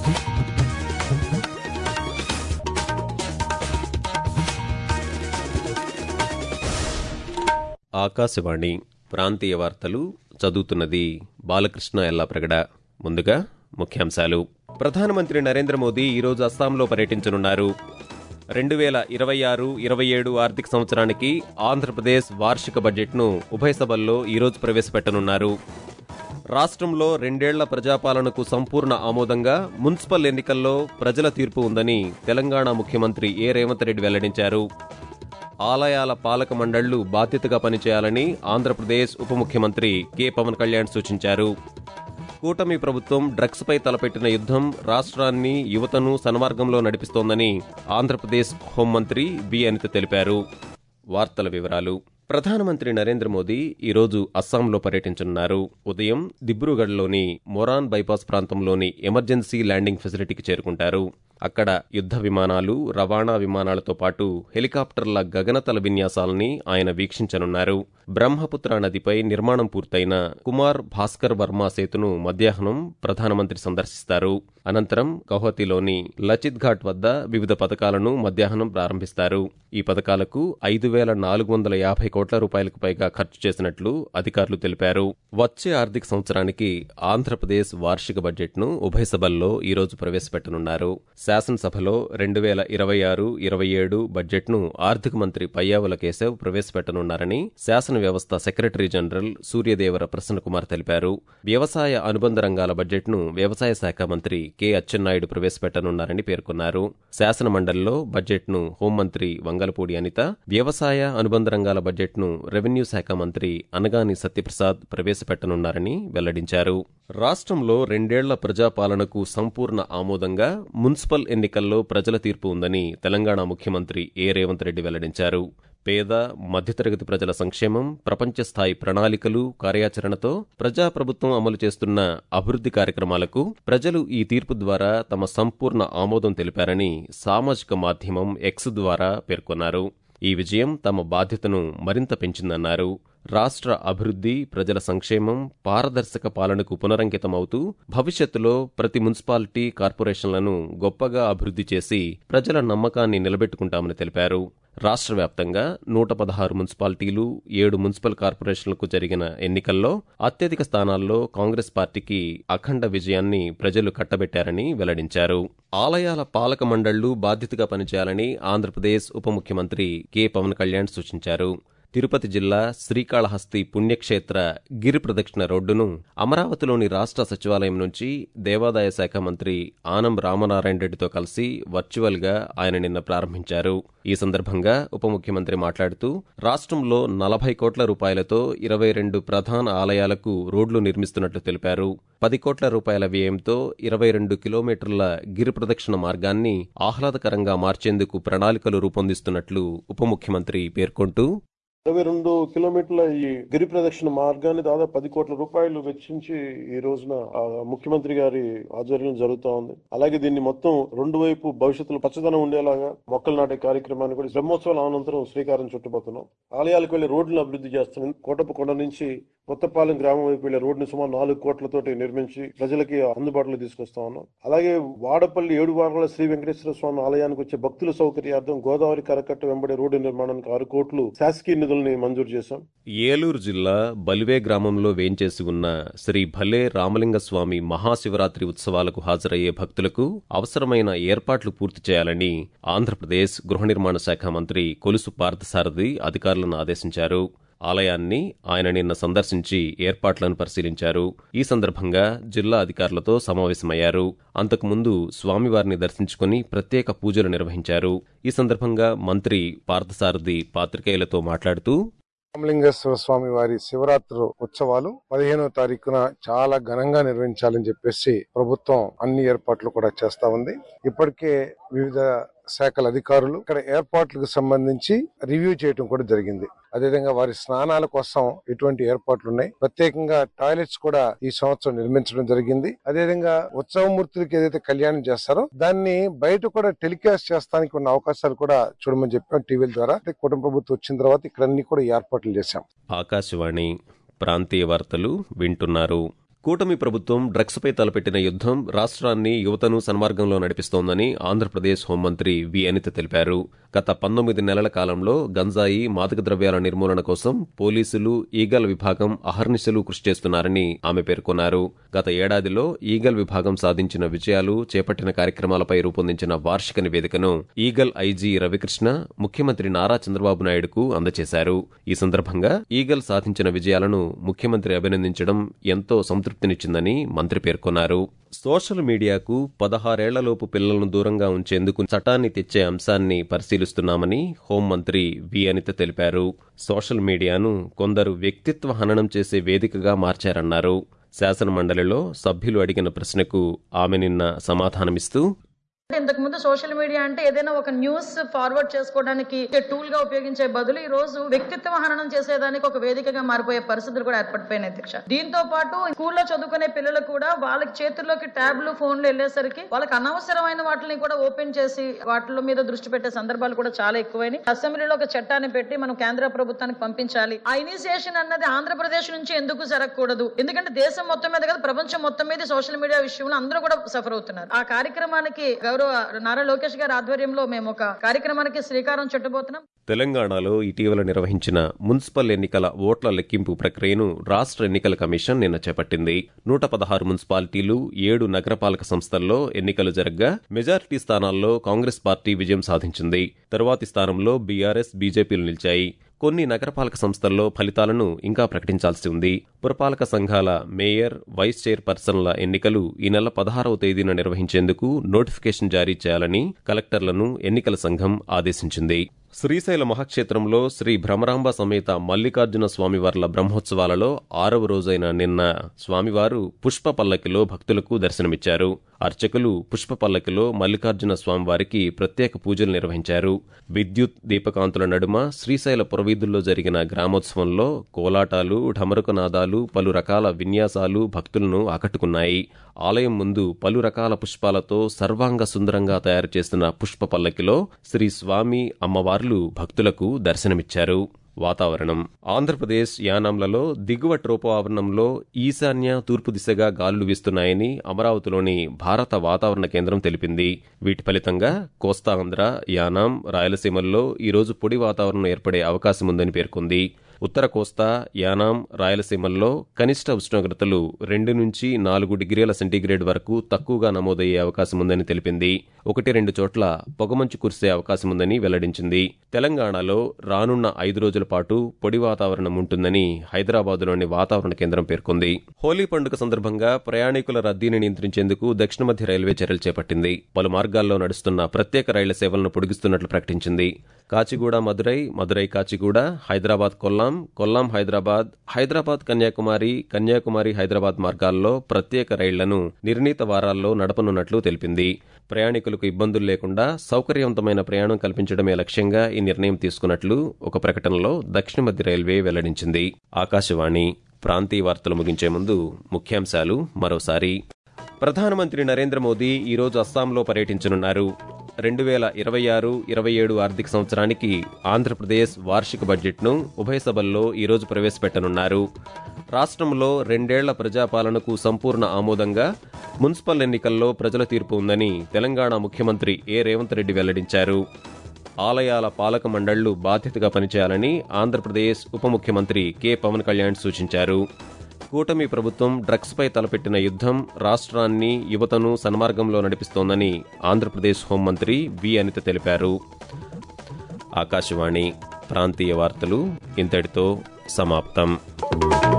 ఆకాశవాణి ప్రాంతీయ వార్తలు చదువుతున్నది బాలకృష్ణ ఎల్లాప్రగడ ముందుగా ముఖ్యాంశాలు ప్రధానమంత్రి నరేంద్ర మోదీ ఈరోజు అస్సాంలో పర్యటించనున్నారు రెండు వేల ఇరవై ఆరు ఇరవై ఏడు ఆర్థిక సంవత్సరానికి ఆంధ్రప్రదేశ్ వార్షిక బడ్జెట్ను ఉభయ సభల్లో ఈరోజు ప్రవేశపెట్టనున్నారు రాష్ట్రంలో రెండేళ్ల ప్రజాపాలనకు సంపూర్ణ ఆమోదంగా మున్సిపల్ ఎన్నికల్లో ప్రజల తీర్పు ఉందని తెలంగాణ ముఖ్యమంత్రి ఏ రేవంత్ రెడ్డి వెల్లడించారు ఆలయాల పాలక మండళ్లు బాధ్యతగా పనిచేయాలని ఆంధ్రప్రదేశ్ ఉప ముఖ్యమంత్రి కె పవన్ కళ్యాణ్ సూచించారు కూటమి ప్రభుత్వం డ్రగ్స్పై తలపెట్టిన యుద్ధం రాష్ట్రాన్ని యువతను సన్మార్గంలో నడిపిస్తోందని ఆంధ్రప్రదేశ్ హోంమంత్రి బి అనిత తెలిపారు వార్తల వివరాలు ప్రధానమంత్రి నరేంద్ర మోదీ ఈరోజు అస్సాంలో పర్యటించనున్నారు ఉదయం దిబ్రూగఢ్లోని మొరాన్ బైపాస్ ప్రాంతంలోని ఎమర్జెన్సీ ల్యాండింగ్ ఫెసిలిటీకి చేరుకుంటారు అక్కడ యుద్ధ విమానాలు రవాణా విమానాలతో పాటు హెలికాప్టర్ల గగనతల విన్యాసాలని ఆయన వీక్షించనున్నారు బ్రహ్మపుత్ర నదిపై నిర్మాణం పూర్తయిన కుమార్ భాస్కర్ వర్మ సేతును మధ్యాహ్నం ప్రధానమంత్రి సందర్శిస్తారు అనంతరం గౌహతిలోని లచిత్ ఘాట్ వద్ద వివిధ పథకాలను మధ్యాహ్నం ప్రారంభిస్తారు ఈ పథకాలకు ఐదు వేల నాలుగు వందల యాభై కోట్ల రూపాయలకు పైగా ఖర్చు చేసినట్లు అధికారులు తెలిపారు వచ్చే ఆర్థిక సంవత్సరానికి ఆంధ్రప్రదేశ్ వార్షిక బడ్జెట్ను ఉభయ సభల్లో ఈరోజు ప్రవేశపెట్టనున్నారు శాసనసభలో రెండు వేల ఇరవై ఆరు ఇరవై ఏడు బడ్జెట్ను ఆర్థిక మంత్రి పయ్యావుల కేశవ్ ప్రవేశపెట్టనున్నారని శాసన వ్యవస్థ సెక్రటరీ జనరల్ సూర్యదేవర ప్రసన్నకుమార్ తెలిపారు వ్యవసాయ అనుబంధ రంగాల బడ్జెట్ను వ్యవసాయ శాఖ మంత్రి కె అచ్చెన్నాయుడు ప్రవేశపెట్టనున్నారని పేర్కొన్నారు శాసన మండలిలో బడ్జెట్ను హోంమంత్రి వంగలపూడి అనిత వ్యవసాయ అనుబంధ రంగాల బడ్జెట్ను రెవెన్యూ శాఖ మంత్రి అనగాని సత్యప్రసాద్ ప్రవేశపెట్టనున్నారని వెల్లడించారు రాష్ట్రంలో రెండేళ్ల ప్రజాపాలనకు సంపూర్ణ ఆమోదంగా మున్సిపల్ ఎన్నికల్లో ప్రజల తీర్పు ఉందని తెలంగాణ ముఖ్యమంత్రి ఏ రేవంత్ రెడ్డి వెల్లడించారు పేద మధ్యతరగతి ప్రజల సంక్షేమం ప్రపంచ స్థాయి ప్రణాళికలు కార్యాచరణతో ప్రజాప్రభుత్వం అమలు చేస్తున్న అభివృద్ధి కార్యక్రమాలకు ప్రజలు ఈ తీర్పు ద్వారా తమ సంపూర్ణ ఆమోదం తెలిపారని సామాజిక మాధ్యమం ఎక్స్ ద్వారా పేర్కొన్నారు ఈ విజయం తమ బాధ్యతను మరింత పెంచిందన్నారు రాష్ట్ర అభివృద్ధి ప్రజల సంక్షేమం పారదర్శక పాలనకు పునరంకితమవుతూ భవిష్యత్తులో ప్రతి మున్సిపాలిటీ కార్పొరేషన్లను గొప్పగా అభివృద్ధి చేసి ప్రజల నమ్మకాన్ని నిలబెట్టుకుంటామని తెలిపారు రాష్ట్ర వ్యాప్తంగా నూట పదహారు మున్సిపాలిటీలు ఏడు మున్సిపల్ కార్పొరేషన్లకు జరిగిన ఎన్నికల్లో అత్యధిక స్థానాల్లో కాంగ్రెస్ పార్టీకి అఖండ విజయాన్ని ప్రజలు కట్టబెట్టారని వెల్లడించారు ఆలయాల పాలక మండళ్లు బాధ్యతగా పనిచేయాలని ఆంధ్రప్రదేశ్ ఉప ముఖ్యమంత్రి కె పవన్ కళ్యాణ్ సూచించారు తిరుపతి జిల్లా శ్రీకాళహస్తి పుణ్యక్షేత్ర గిరి ప్రదక్షిణ రోడ్డును అమరావతిలోని రాష్ట్ర సచివాలయం నుంచి దేవాదాయ శాఖ మంత్రి ఆనం రామనారాయణ రెడ్డితో కలిసి వర్చువల్ గా ఆయన నిన్న ప్రారంభించారు ఈ సందర్భంగా ఉప ముఖ్యమంత్రి మాట్లాడుతూ రాష్ట్రంలో నలభై కోట్ల రూపాయలతో ఇరవై రెండు ప్రధాన ఆలయాలకు రోడ్లు నిర్మిస్తున్నట్లు తెలిపారు పది కోట్ల రూపాయల వ్యయంతో ఇరవై రెండు కిలోమీటర్ల గిరి ప్రదక్షిణ మార్గాన్ని ఆహ్లాదకరంగా మార్చేందుకు ప్రణాళికలు రూపొందిస్తున్నట్లు ఉప ముఖ్యమంత్రి పేర్కొంటూ ఇరవై రెండు కిలోమీటర్ల ఈ గిరి ప్రదక్షిణ మార్గాన్ని దాదాపు పది కోట్ల రూపాయలు వెచ్చించి ఈ రోజున ఆ ముఖ్యమంత్రి గారి ఆధ్వర్యంలో జరుగుతా ఉంది అలాగే దీన్ని మొత్తం రెండు వైపు భవిష్యత్తులో పచ్చదనం ఉండేలాగా మొక్కలు నాటే కార్యక్రమాన్ని కూడా బ్రహ్మోత్సవాల అనంతరం శ్రీకారం చుట్టబోతున్నాం ఆలయాలకు వెళ్లి రోడ్లను అభివృద్ధి చేస్తున్నాం కోటప్ప కొండ నుంచి కొత్తపాలెం గ్రామం వైపు వెళ్లే రోడ్డుని సుమారు నాలుగు కోట్లతోటి నిర్మించి ప్రజలకి అందుబాటులో తీసుకొస్తా ఉన్నాం అలాగే వాడపల్లి ఏడు వారాల శ్రీ వెంకటేశ్వర స్వామి ఆలయానికి వచ్చే భక్తుల సౌకర్యార్థం గోదావరి కరకట్ట వెంబడి రోడ్డు నిర్మాణానికి ఆరు కోట్లు శాసకీయ నిధుల్ని మంజూరు చేశాం ఏలూరు జిల్లా బలివే గ్రామంలో వేంచేసి ఉన్న శ్రీ భలే రామలింగ స్వామి మహాశివరాత్రి ఉత్సవాలకు హాజరయ్యే భక్తులకు అవసరమైన ఏర్పాట్లు పూర్తి చేయాలని ఆంధ్రప్రదేశ్ గృహ నిర్మాణ శాఖ మంత్రి కొలుసు పార్థసారథి అధికారులను ఆదేశించారు ఆలయాన్ని ఆయన నిన్న సందర్శించి ఏర్పాట్లను పరిశీలించారు ఈ సందర్భంగా జిల్లా అధికారులతో సమావేశమయ్యారు అంతకుముందు స్వామివారిని దర్శించుకుని ప్రత్యేక పూజలు నిర్వహించారు ఈ సందర్భంగా మంత్రి పార్థసారథి పాత్రికేయులతో మాట్లాడుతూ రామలింగేశ్వర స్వామి వారి శివరాత్రి ఉత్సవాలు పదిహేనో తారీఖున చాలా ఘనంగా నిర్వహించాలని చెప్పేసి ప్రభుత్వం అన్ని ఏర్పాట్లు కూడా చేస్తా ఉంది ఇప్పటికే వివిధ శాఖల అధికారులు ఇక్కడ ఏర్పాట్లకు సంబంధించి రివ్యూ చేయడం కూడా జరిగింది అదేవిధంగా వారి స్నానాల కోసం ఎటువంటి ఏర్పాట్లు ఉన్నాయి ప్రత్యేకంగా టాయిలెట్స్ కూడా ఈ సంవత్సరం నిర్మించడం జరిగింది అదేవిధంగా ఉత్సవమూర్తులకి ఏదైతే కళ్యాణం చేస్తారో దాన్ని బయట కూడా టెలికాస్ట్ చేస్తానికి ఉన్న అవకాశాలు కూడా చూడమని చెప్పాం టీవీల ద్వారా అంటే కుటుంబ ప్రభుత్వం వచ్చిన తర్వాత ఇక్కడ అన్ని కూడా ఏర్పాట్లు చేశాం ఆకాశవాణి ప్రాంతీయ వార్తలు వింటున్నారు కూటమి ప్రభుత్వం డ్రగ్స్పై తలపెట్టిన యుద్ధం రాష్ట్రాన్ని యువతను సన్మార్గంలో నడిపిస్తోందని ఆంధ్రప్రదేశ్ హోంమంత్రి వి అనిత తెలిపారు గత పంతొమ్మిది నెలల కాలంలో గంజాయి మాదక ద్రవ్యాల నిర్మూలన కోసం పోలీసులు ఈగల్ విభాగం అహర్నిశలు కృషి చేస్తున్నారని ఆమె పేర్కొన్నారు గత ఏడాదిలో ఈగల్ విభాగం సాధించిన విజయాలు చేపట్టిన కార్యక్రమాలపై రూపొందించిన వార్షిక నివేదికను ఈగల్ ఐజీ రవికృష్ణ ముఖ్యమంత్రి నారా చంద్రబాబు నాయుడుకు అందజేశారు ఈ సందర్భంగా ఈగల్ సాధించిన విజయాలను ముఖ్యమంత్రి అభినందించడం ఎంతో సంతృప్తినిచ్చిందని మంత్రి పేర్కొన్నారు సోషల్ మీడియాకు పదహారేళ్లలోపు పిల్లలను దూరంగా ఉంచేందుకు చట్టాన్ని తెచ్చే అంశాన్ని పరిశీలిస్తున్నామని హోంమంత్రి వి అనిత తెలిపారు సోషల్ మీడియాను కొందరు వ్యక్తిత్వ హననం చేసే వేదికగా మార్చారన్నారు శాసనమండలిలో సభ్యులు అడిగిన ప్రశ్నకు ఆమె నిన్న సమాధానమిస్తూ ఇంతకు ముందు సోషల్ మీడియా అంటే ఏదైనా ఒక న్యూస్ ఫార్వర్డ్ చేసుకోవడానికి టూల్ గా ఉపయోగించే బదులు ఈ రోజు వ్యక్తిత్వ హననం చేసేదానికి ఒక వేదికగా మారిపోయే పరిస్థితులు కూడా ఏర్పడిపోయినాయి అధ్యక్ష దీంతో పాటు స్కూల్లో చదువుకునే పిల్లలు కూడా వాళ్ళకి చేతుల్లోకి ట్యాబ్లు ఫోన్లు వెళ్ళేసరికి వాళ్ళకి అనవసరమైన వాటిని కూడా ఓపెన్ చేసి వాటి మీద దృష్టి పెట్టే సందర్భాలు కూడా చాలా ఎక్కువైనాయి అసెంబ్లీలో ఒక చట్టాన్ని పెట్టి మనం కేంద్ర ప్రభుత్వానికి పంపించాలి ఆ ఇనిషియేషన్ అన్నది ఆంధ్రప్రదేశ్ నుంచి ఎందుకు జరగకూడదు ఎందుకంటే దేశం మొత్తం మీద కదా ప్రపంచం మొత్తం మీద సోషల్ మీడియా విషయంలో అందరూ కూడా సఫర్ అవుతున్నారు ఆ కార్యక్రమానికి గౌరవ నారా లోకేష్ గారి ఆధ్వర్యంలో మేము ఒక కార్యక్రమానికి శ్రీకారం చుట్టబోతున్నాం తెలంగాణలో ఇటీవల నిర్వహించిన మున్సిపల్ ఎన్నికల ఓట్ల లెక్కింపు ప్రక్రియను రాష్ట్ర ఎన్నికల కమిషన్ నిన్న చేపట్టింది నూట పదహారు మున్సిపాలిటీలు ఏడు నగరపాలక సంస్థల్లో ఎన్నికలు జరగ్గా మెజారిటీ స్థానాల్లో కాంగ్రెస్ పార్టీ విజయం సాధించింది తరువాతి స్థానంలో బీఆర్ఎస్ బీజేపీలు నిలిచాయి కొన్ని నగరపాలక సంస్థల్లో ఫలితాలను ఇంకా ప్రకటించాల్సి ఉంది పురపాలక సంఘాల మేయర్ వైస్ చైర్పర్సన్ల ఎన్నికలు ఈ నెల పదహారవ తేదీన నిర్వహించేందుకు నోటిఫికేషన్ జారీ చేయాలని కలెక్టర్లను ఎన్నికల సంఘం ఆదేశించింది శ్రీశైల మహాక్షేత్రంలో శ్రీ భ్రమరాంబ సమేత మల్లికార్జున స్వామివార్ల బ్రహ్మోత్సవాలలో ఆరవ రోజైన నిన్న స్వామివారు పుష్ప పల్లకిలో భక్తులకు దర్శనమిచ్చారు అర్చకులు పుష్ప పల్లకిలో మల్లికార్జున స్వామివారికి ప్రత్యేక పూజలు నిర్వహించారు విద్యుత్ దీపకాంతుల నడుమ శ్రీశైల పురవీధుల్లో జరిగిన గ్రామోత్సవంలో కోలాటాలు ఢమరుకనాదాలు పలు రకాల విన్యాసాలు భక్తులను ఆకట్టుకున్నాయి ఆలయం ముందు పలు రకాల పుష్పాలతో సర్వాంగ సుందరంగా తయారు చేసిన పుష్ప పల్లకిలో శ్రీ స్వామి అమ్మవార్లు భక్తులకు దర్శనమిచ్చారు వాతావరణం ఆంధ్రప్రదేశ్ యానాంలలో దిగువ ట్రోపో ఆవరణంలో ఈశాన్య తూర్పు దిశగా గాలులు వీస్తున్నాయని అమరావతిలోని భారత వాతావరణ కేంద్రం తెలిపింది వీటి ఫలితంగా కోస్తాంధ్ర యానాం రాయలసీమల్లో ఈరోజు పొడి వాతావరణం ఏర్పడే అవకాశం ఉందని పేర్కొంది ఉత్తర కోస్తా యానాం రాయలసీమల్లో కనిష్ట ఉష్ణోగ్రతలు రెండు నుంచి నాలుగు డిగ్రీల సెంటీగ్రేడ్ వరకు తక్కువగా నమోదయ్యే అవకాశం ఉందని తెలిపింది ఒకటి రెండు చోట్ల పొగమంచు కురిసే అవకాశం ఉందని వెల్లడించింది తెలంగాణలో రానున్న ఐదు రోజుల పాటు పొడి వాతావరణం ఉంటుందని హైదరాబాదులోని వాతావరణ కేంద్రం పేర్కొంది హోలీ పండుగ సందర్భంగా ప్రయాణికుల రద్దీని నియంత్రించేందుకు దక్షిణ మధ్య రైల్వే చర్యలు చేపట్టింది పలు మార్గాల్లో నడుస్తున్న ప్రత్యేక రైళ్ల సేవలను పొడిగిస్తున్నట్లు ప్రకటించింది కాచిగూడ మదురై మదురై కాచిగూడ హైదరాబాద్ కొల్లాం కొల్లాం హైదరాబాద్ హైదరాబాద్ కన్యాకుమారి కన్యాకుమారి హైదరాబాద్ మార్గాల్లో ప్రత్యేక రైళ్లను నిర్ణీత వారాల్లో నడపనున్నట్లు తెలిపింది ప్రయాణికులకు ఇబ్బందులు లేకుండా సౌకర్యవంతమైన ప్రయాణం కల్పించడమే లక్ష్యంగా ఈ నిర్ణయం తీసుకున్నట్లు ఒక ప్రకటనలో దక్షిణ మధ్య రైల్వే వెల్లడించింది ఆకాశవాణి ప్రాంతీయ వార్తలు ముగించే ముందు ముఖ్యాంశాలు మరోసారి ప్రధానమంత్రి నరేంద్ర మోదీ ఈరోజు అస్సాంలో పర్యటించనున్నారు రెండు వేల ఇరవై ఆరు ఇరవై ఏడు ఆర్థిక సంవత్సరానికి ఆంధ్రప్రదేశ్ వార్షిక బడ్జెట్ను ఉభయ సభల్లో ఈరోజు ప్రవేశపెట్టనున్నారు రాష్ట్రంలో రెండేళ్ల ప్రజాపాలనకు సంపూర్ణ ఆమోదంగా మున్సిపల్ ఎన్నికల్లో ప్రజల తీర్పు ఉందని తెలంగాణ ముఖ్యమంత్రి ఏ రేవంత్ రెడ్డి వెల్లడించారు ఆలయాల పాలక మండళ్లు బాధ్యతగా పనిచేయాలని ఆంధ్రప్రదేశ్ ఉప ముఖ్యమంత్రి కె పవన్ కళ్యాణ్ సూచించారు కూటమి ప్రభుత్వం డ్రగ్స్పై తలపెట్టిన యుద్ధం రాష్ట్రాన్ని యువతను సన్మార్గంలో నడిపిస్తోందని ఆంధ్రప్రదేశ్ హోంమంత్రి వి అనిత తెలిపారు ఆకాశవాణి ప్రాంతీయ వార్తలు ఇంతటితో సమాప్తం